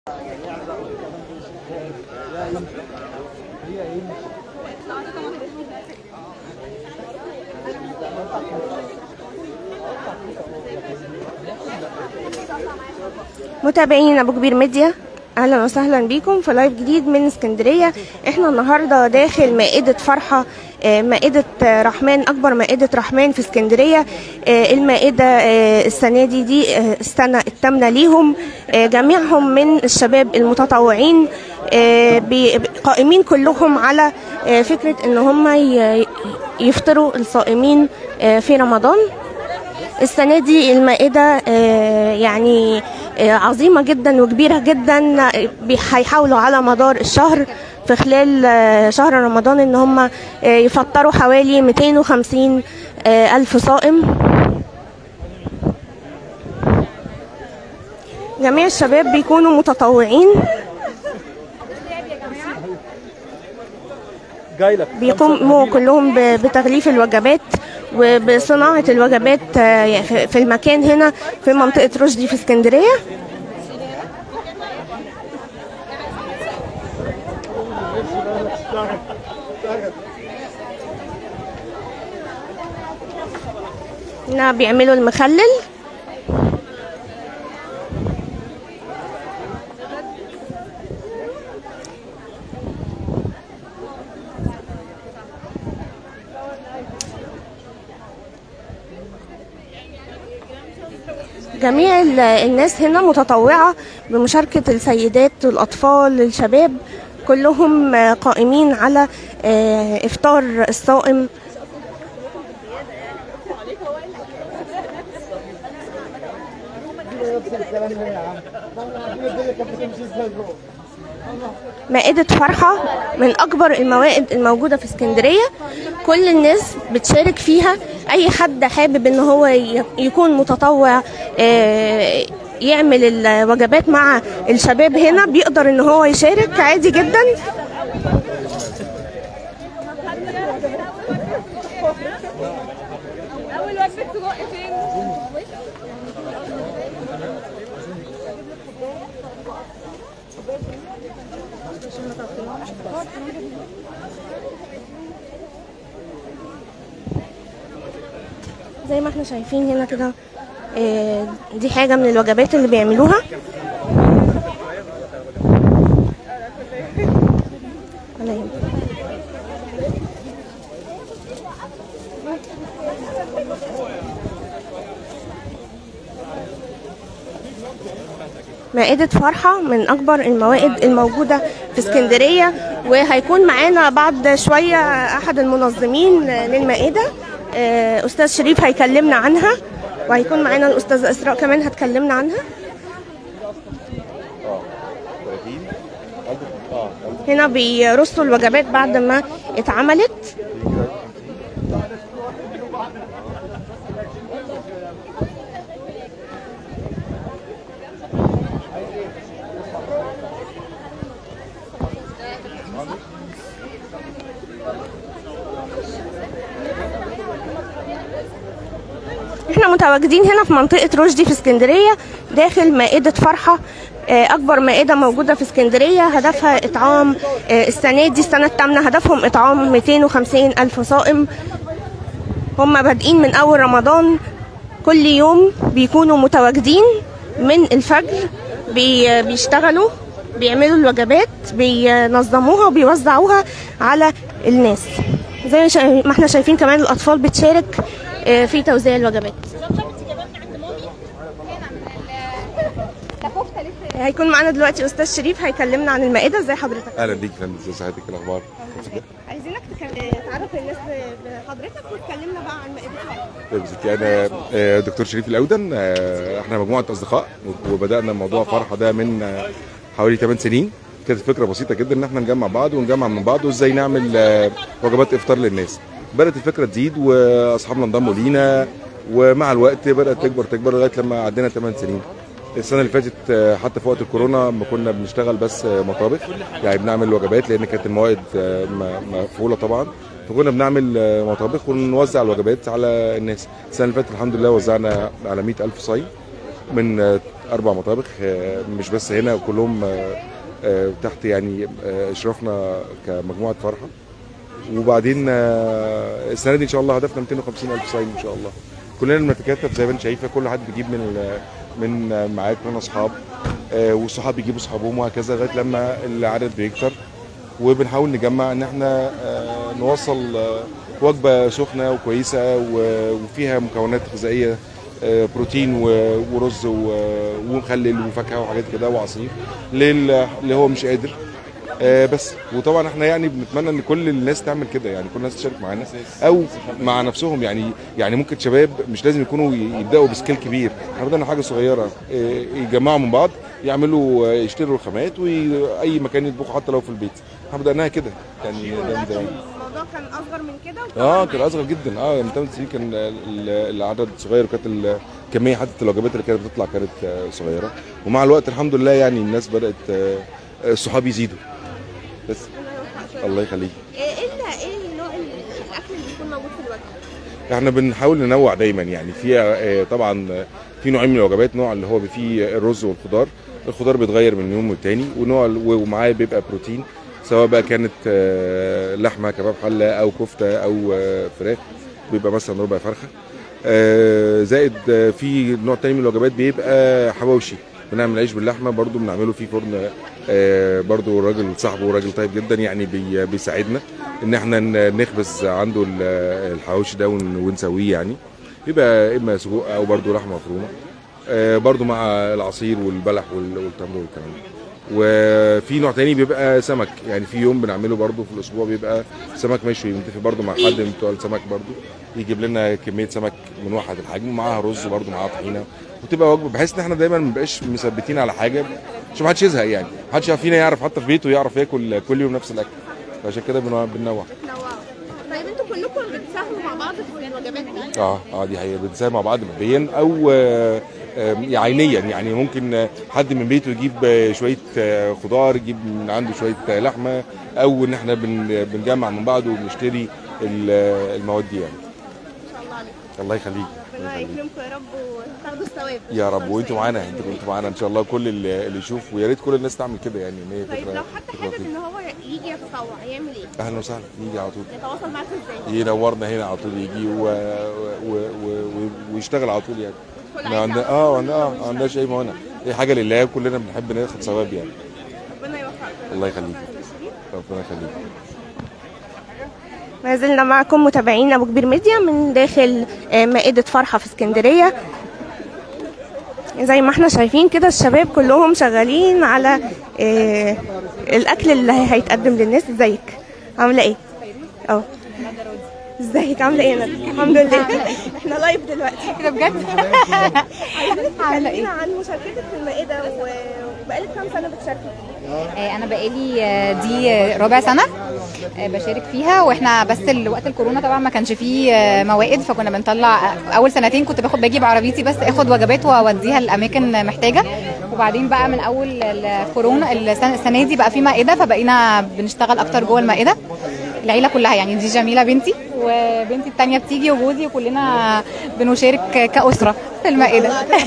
متابعين ابو كبير ميديا اهلا وسهلا بيكم في لايف جديد من اسكندريه احنا النهارده داخل مائده فرحه آه، مائده آه، رحمن اكبر مائده رحمن في اسكندريه آه، المائده آه، السنه دي دي آه، السنه الثامنه ليهم آه، جميعهم من الشباب المتطوعين آه، بي- قائمين كلهم على آه، فكره ان هم ي- يفطروا الصائمين آه، في رمضان السنة دي المائدة آه، يعني آه، عظيمة جدا وكبيرة جدا آه، بي- هيحاولوا على مدار الشهر في خلال آه، شهر رمضان ان هم آه، يفطروا حوالي 250 آه، ألف صائم جميع الشباب بيكونوا متطوعين جاي لك بيقوموا كلهم ب- بتغليف الوجبات وبصناعة الوجبات آه، في في المكان هنا في منطقة رشدي في اسكندرية هنا بيعملوا المخلل جميع ال- الناس هنا متطوعة بمشاركة السيدات والأطفال الشباب كلهم آه، قائمين على آه، إفطار الصائم مائدة فرحة من أكبر الموائد الموجودة في اسكندرية كل الناس بتشارك فيها أي حد حابب إن هو ي- يكون متطوع آه، يعمل الوجبات مع الشباب هنا بيقدر إن هو يشارك عادي جدا اول وجبه سجق فين زي ما احنا شايفين هنا كده آه، دي حاجة من الوجبات اللي بيعملوها ولا يهمك. مائدة فرحة من أكبر الموائد الموجودة في اسكندرية وهيكون معانا بعد شوية أحد المنظمين للمائدة آه، أستاذ شريف هيكلمنا عنها وهيكون معانا الأستاذة إسراء كمان هتكلمنا عنها 30 اه هنا بيرصوا الوجبات بعد ما اتعملت احنا متواجدين هنا في منطقة رشدي في اسكندرية داخل مائدة فرحة آه، أكبر مائدة موجودة في اسكندرية هدفها إطعام آه، السنة دي السنة الثامنة هدفهم إطعام 250 ألف صائم هم بادئين من أول رمضان كل يوم بيكونوا متواجدين من الفجر بي بيشتغلوا بيعملوا الوجبات بينظموها وبيوزعوها على الناس زي ما شا- ما احنا شايفين كمان الأطفال بتشارك آه، في توزيع الوجبات هيكون معانا دلوقتي أستاذ شريف هيكلمنا عن المائدة ازي حضرتك اهلا بيك يا فندم ازي صحتك إيه الاخبار عايزينك تك- تعرف الناس بحضرتك وتكلمنا بقى عن مائدة فرح طيب ستي انا آه، دكتور شريف الاودن آه، احنا مجموعه اصدقاء وبدانا موضوع فرحه ده من آه، حوالي 8 سنين كانت فكره بسيطه جدا ان احنا نجمع بعض ونجمع من بعض وازاي نعمل آه، وجبات افطار للناس بدات الفكره تزيد واصحابنا انضموا لينا ومع الوقت بدات تكبر تكبر لغايه لما عدينا 8 سنين السنه اللي فاتت آه، حتى في وقت الكورونا ما كنا بنشتغل بس آه، مطابخ يعني بنعمل وجبات لان كانت الموائد آه، م- مقفوله طبعا فكنا بنعمل آه، مطابخ ونوزع الوجبات على الناس السنه اللي فاتت الحمد لله وزعنا على 100000 صايم من آه، اربع مطابخ آه، مش بس هنا كلهم آه، آه، تحت يعني آه، اشرافنا كمجموعه فرحه وبعدين آه، السنه دي ان شاء الله هدفنا 250 الف صايم ان شاء الله كلنا بنتكاتف زي ما انت شايفه كل حد بيجيب من ال- من آه، معاه كلنا اصحاب آه، والصحاب بيجيبوا اصحابهم وهكذا لغايه لما العدد بيكتر وبنحاول نجمع ان احنا آه، نوصل آه، وجبه سخنه وكويسه و- وفيها مكونات غذائيه آه، بروتين و- ورز و- ومخلل وفاكهه وحاجات كده وعصير لل- اللي هو مش قادر آه، بس وطبعا احنا يعني بنتمنى ان كل الناس تعمل كده يعني كل الناس تشارك معانا او مع نفسهم يعني يعني ممكن شباب مش لازم يكونوا ي- يبداوا بسكيل كبير احنا بدانا حاجه صغيره آه، يجمعوا من بعض يعملوا آه، يشتروا الخامات واي مكان يطبخوا حتى لو في البيت احنا بداناها كده يعني ده من زمان الموضوع كان اصغر من كده اه كان اصغر جدا اه من 8 سنين كان ال- ال- العدد صغير وكانت الكميه حتى الوجبات اللي كانت بتطلع كانت آه، صغيره ومع الوقت الحمد لله يعني الناس بدات آه، آه، الصحاب يزيدوا بس الله يخليك ايه ايه ايه نوع الاكل اللي بيكون موجود في الوجبه احنا بنحاول ننوع دايما يعني في آه، طبعا آه، في نوعين من الوجبات نوع اللي هو فيه الرز والخضار الخضار بيتغير من يوم والتاني ونوع ال- ومعاه بيبقى بروتين سواء بقى كانت آه، لحمه كباب حله او كفته او آه، فراخ بيبقى مثلا ربع فرخه آه، زائد آه، في نوع تاني من الوجبات بيبقى حواوشي بنعمل عيش باللحمه برضو بنعمله في فرن آه، برضو الراجل صاحبه راجل طيب جدا يعني بي- بيساعدنا ان احنا ن- نخبز عنده ال- الحواوشي ده ون- ونسويه يعني بيبقى اما سجق او برضو لحمه مفرومه آه، برضو مع العصير والبلح وال- والتمر والكلام ده وفي نوع تاني بيبقى سمك يعني في يوم بنعمله برضو في الاسبوع بيبقى سمك مشوي بنتفق برضو مع حد من بتوع السمك برضو يجيب لنا كميه سمك من واحد الحجم ومعاها رز برضو معاها طحينه وتبقى وجبه بحيث ان احنا دايما ما نبقاش مثبتين على حاجه عشان ما حدش يزهق يعني ما حدش فينا يعرف حتى في بيته يعرف ياكل كل يوم نفس الاكل فعشان كده بنوع- بننوع تنوعوا طيب انتوا كلكم بتساهموا مع بعض في الوجبات دي اه اه دي حقيقه بنساهم مع بعض ماديا او آه، آه، عينيا يعني ممكن آه، حد من بيته يجيب آه، شويه آه، خضار يجيب من عنده شويه آه، لحمه او ان احنا بن- بنجمع من بعض وبنشتري ال- آه، المواد دي يعني ما شاء الله عليكم الله يخليك الله ربنا يخليك. يكرمكم يا رب وتاخدوا الثواب يا رب وانتوا معانا انتوا كنتوا معانا ان شاء الله كل اللي اللي يشوف ويا ريت كل الناس تعمل كده يعني ان هي طيب فكره لو حد فكرة حابب لطيفة. ان هو يجي يتطوع يعمل ايه؟ اهلا وسهلا يجي على طول يتواصل معاكم ازاي؟ ينورنا هنا على طول يجي و... و... و... و... ويشتغل على طول يعني كل ما عايز عندنا يعرف اه عندنا اه ما عندناش اي مانع دي حاجه لله كلنا بنحب ناخد ثواب يعني ربنا يوفقكم الله يخليك ربنا يخليك ما زلنا معكم متابعين ابو كبير ميديا من داخل آه، مائده فرحه في اسكندريه زي ما احنا شايفين كده الشباب كلهم شغالين على آه، الاكل اللي هيتقدم للناس ازيك عامله ايه اه ازيك عامله ايه يا ندى الحمد لله احنا لايف دلوقتي كده بجد عامله ايه تكلمينا عن مشاركتك في المائده و- وبقالك كام سنه بتشاركي آه، انا بقالي آه، دي آه، ربع سنه آه، بشارك فيها واحنا بس ال- وقت الكورونا طبعا ما كانش فيه آه، موائد فكنا بنطلع اول سنتين كنت باخد باجي بعربيتي بس اخد وجبات واوديها الاماكن محتاجه وبعدين بقى من اول الكورونا السنه السنة دي بقى في مائده فبقينا بنشتغل اكتر جوه المائده العيله كلها يعني دي جميله بنتي وبنتي التانية بتيجي وجوزي وكلنا بنشارك كأسرة في المائدة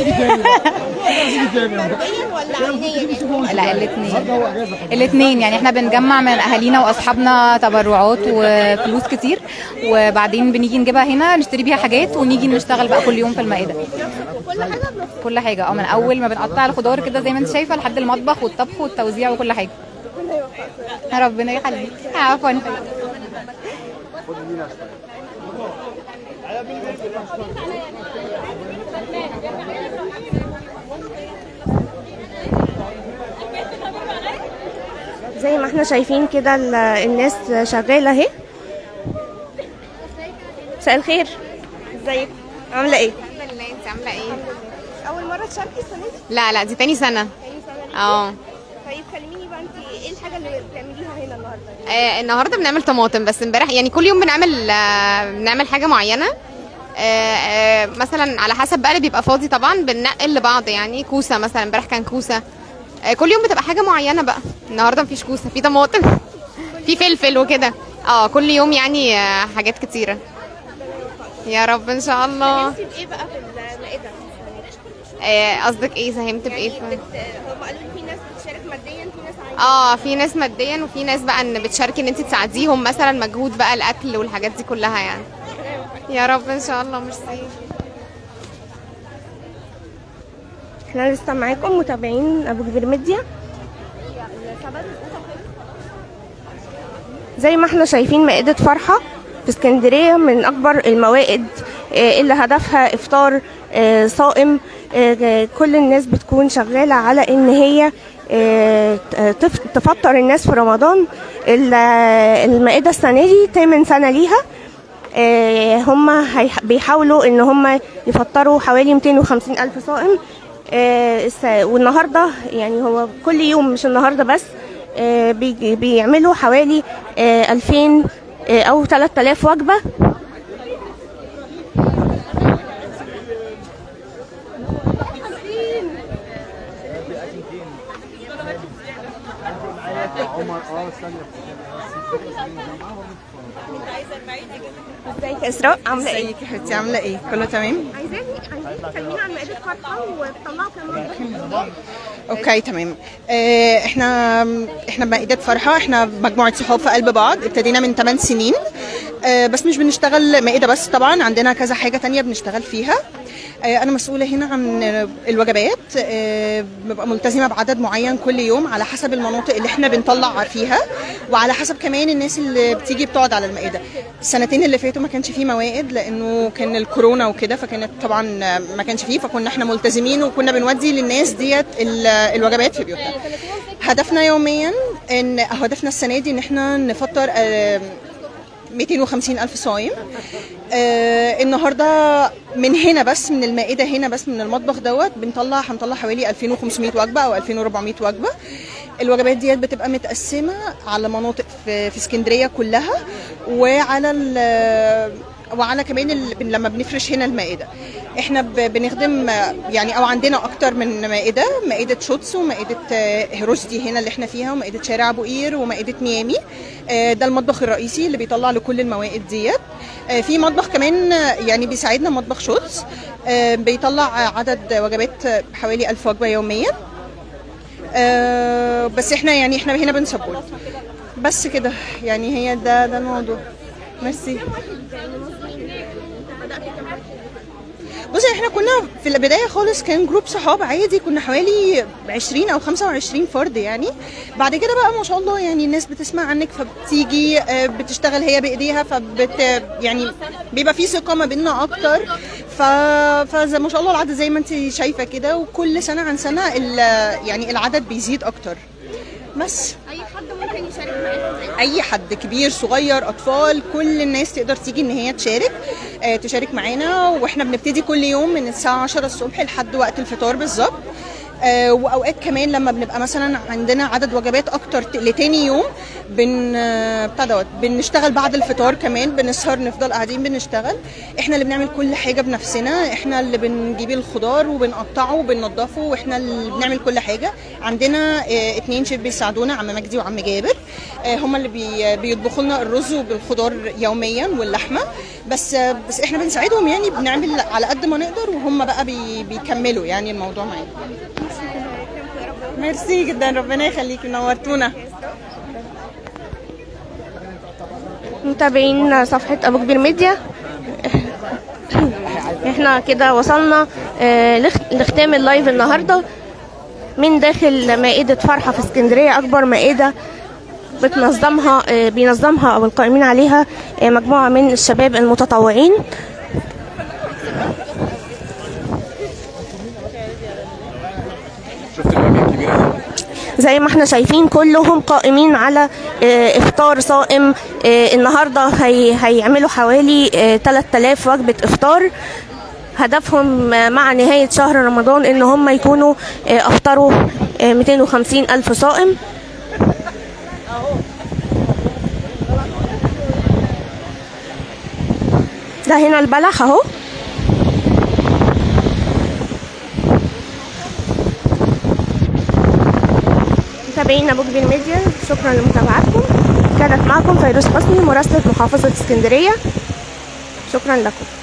ولا عينيا لا الاثنين الاثنين يعني احنا بنجمع من اهالينا واصحابنا تبرعات وفلوس كتير وبعدين بنيجي نجيبها هنا نشتري بيها حاجات ونيجي نشتغل بقى كل يوم في المائده وكل حاجه بنفسك كل حاجه اه من اول ما بنقطع الخضار كده زي ما انت شايفه لحد المطبخ والطبخ والتوزيع وكل حاجه ربنا يخليك عفوا زي ما احنا شايفين كده ال- الناس شغالة اهي مساء الخير ازيك عاملة ايه؟ الحمد لله انت عامله ايه أول مرة تشاركي السنة دي؟ لا لا دي تاني سنه تاني سنة اه طيب كلميني بقى انت ايه الحاجة اللي بتعمليها هنا النهاردة؟ آه، النهارده بنعمل طماطم بس امبارح يعني كل يوم بنعمل آه، بنعمل حاجه معينه آه، آه، مثلا على حسب بقى اللي بيبقى فاضي طبعا بننقل لبعض يعني كوسه مثلا امبارح كان كوسه آه، كل يوم بتبقى حاجه معينه بقى النهارده مفيش كوسه في طماطم في فلفل وكده اه كل يوم يعني آه، حاجات كتيره يا رب ان شاء الله نفسي بإيه بقى في المائدة؟ آه، قصدك ايه ساهمت بايه في هم قالوا في ناس بتشارك ماديا في ناس اه في ناس ماديا وفي ناس بقى ان بتشاركي ان انت تساعديهم مثلا مجهود بقى الاكل والحاجات دي كلها يعني يا رب ان شاء الله ميرسي احنا لسه معاكم متابعين ابو كبير ميديا زي ما احنا شايفين مائدة فرحة في اسكندرية من أكبر الموائد آه، اللي هدفها إفطار آه، صائم آه، كل الناس بتكون شغالة على إن هي آه، تف- تفطر الناس في رمضان ال- المائدة السنة دي تامن سنة ليها آه، هم هيح- بيحاولوا ان هم يفطروا حوالي 250 الف صائم آه، الس- والنهارده يعني هو كل يوم مش النهارده بس آه، بيجي- بيعملوا حوالي آه، 2000 آه، او 3000 وجبه ازيك يا اسراء عامله ايه؟ ازيك يا حبيبتي عامله ايه كله تمام عايزاكي عايزاكي تكلمينا عن مائده فرحه وتطلعوا كمان اوكي تمام آه، احنا احنا بمائدة فرحه احنا مجموعه صحاب في قلب بعض ابتدينا من 8 سنين آه، بس مش بنشتغل مائده بس طبعا عندنا كذا حاجه تانية بنشتغل فيها آه، انا مسؤوله هنا عن الوجبات آه، ببقى ملتزمه بعدد معين كل يوم على حسب المناطق اللي احنا بنطلع فيها وعلى حسب كمان الناس اللي بتيجي بتقعد على المائده السنتين اللي فاتوا ما كانش فيه موائد لانه كان الكورونا وكده فكانت طبعا ما كانش فيه فكنا احنا ملتزمين وكنا بنودي للناس ديت ال- الوجبات في بيوتنا هدفنا يوميا ان هدفنا السنه دي ان احنا نفطر آه، 250 ألف صايم آه النهارده من هنا بس من المائدة هنا بس من المطبخ دوت بنطلع هنطلع حوالي 2500 وجبة أو 2400 وجبة الوجبات ديت بتبقى متقسمة على مناطق في, في اسكندرية كلها وعلى ال- وعلى كمان ال... بن- لما بنفرش هنا المائده احنا ب... بنخدم آه، يعني او عندنا اكتر من مائده مائده شوتس ومائده آه، هيروشدي هنا اللي احنا فيها ومائده شارع ابو قير ومائده ميامي آه، ده المطبخ الرئيسي اللي بيطلع لكل الموائد ديت آه، في مطبخ كمان آه، يعني بيساعدنا مطبخ شوتس آه، بيطلع عدد وجبات آه، حوالي 1000 وجبه يوميا آه، بس احنا يعني احنا هنا بنسبورت بس كده يعني هي ده ده الموضوع ميرسي بصي احنا كنا في البدايه خالص كان جروب صحاب عادي كنا حوالي 20 او 25 فرد يعني بعد كده بقى ما شاء الله يعني الناس بتسمع عنك فبتيجي آه، بتشتغل هي بايديها فبت يعني بيبقى في ثقه ما بيننا اكتر ف فزي ما شاء الله العدد زي ما انت شايفه كده وكل سنه عن سنه ال- يعني العدد بيزيد اكتر بس اي حد ممكن يشارك معاكم اي حد كبير صغير اطفال كل الناس تقدر تيجي ان هي تشارك آه، تشارك معانا واحنا بنبتدي كل يوم من الساعه 10 الصبح لحد وقت الفطار بالظبط آه، واوقات كمان لما بنبقى مثلا عندنا عدد وجبات اكتر ت- لتاني يوم بن آه، بتاع دوت بنشتغل بعد الفطار كمان بنسهر نفضل قاعدين بنشتغل احنا اللي بنعمل كل حاجه بنفسنا احنا اللي بنجيب الخضار وبنقطعه وبننضفه واحنا اللي بنعمل كل حاجه عندنا آه، اتنين شيف بيساعدونا عم مجدي وعم جابر آه، هم اللي بي بيطبخوا لنا الرز وبالخضار يوميا واللحمه بس آه، بس احنا بنساعدهم يعني بنعمل على قد ما نقدر وهم بقى بي بيكملوا يعني الموضوع معانا ميرسي جدا ربنا يخليكي نورتونا متابعين صفحة أبو كبير ميديا احنا كده وصلنا آه، لخ- لختام اللايف النهاردة من داخل مائدة فرحة في اسكندرية أكبر مائدة بتنظمها آه، بينظمها أو القائمين عليها آه، مجموعة من الشباب المتطوعين شفت الواجهه الكبيره دي زي ما احنا شايفين كلهم قائمين على آه، افطار صائم آه، النهارده هي هيعملوا حوالي آه، 3000 وجبه افطار هدفهم آه، مع نهايه شهر رمضان ان هم يكونوا آه، افطروا آه، 250 الف صائم ده هنا البلح اهو متابعين ابو كبير ميديا شكرا لمتابعتكم كانت معكم فيروز حسني مراسله محافظه اسكندريه شكرا لكم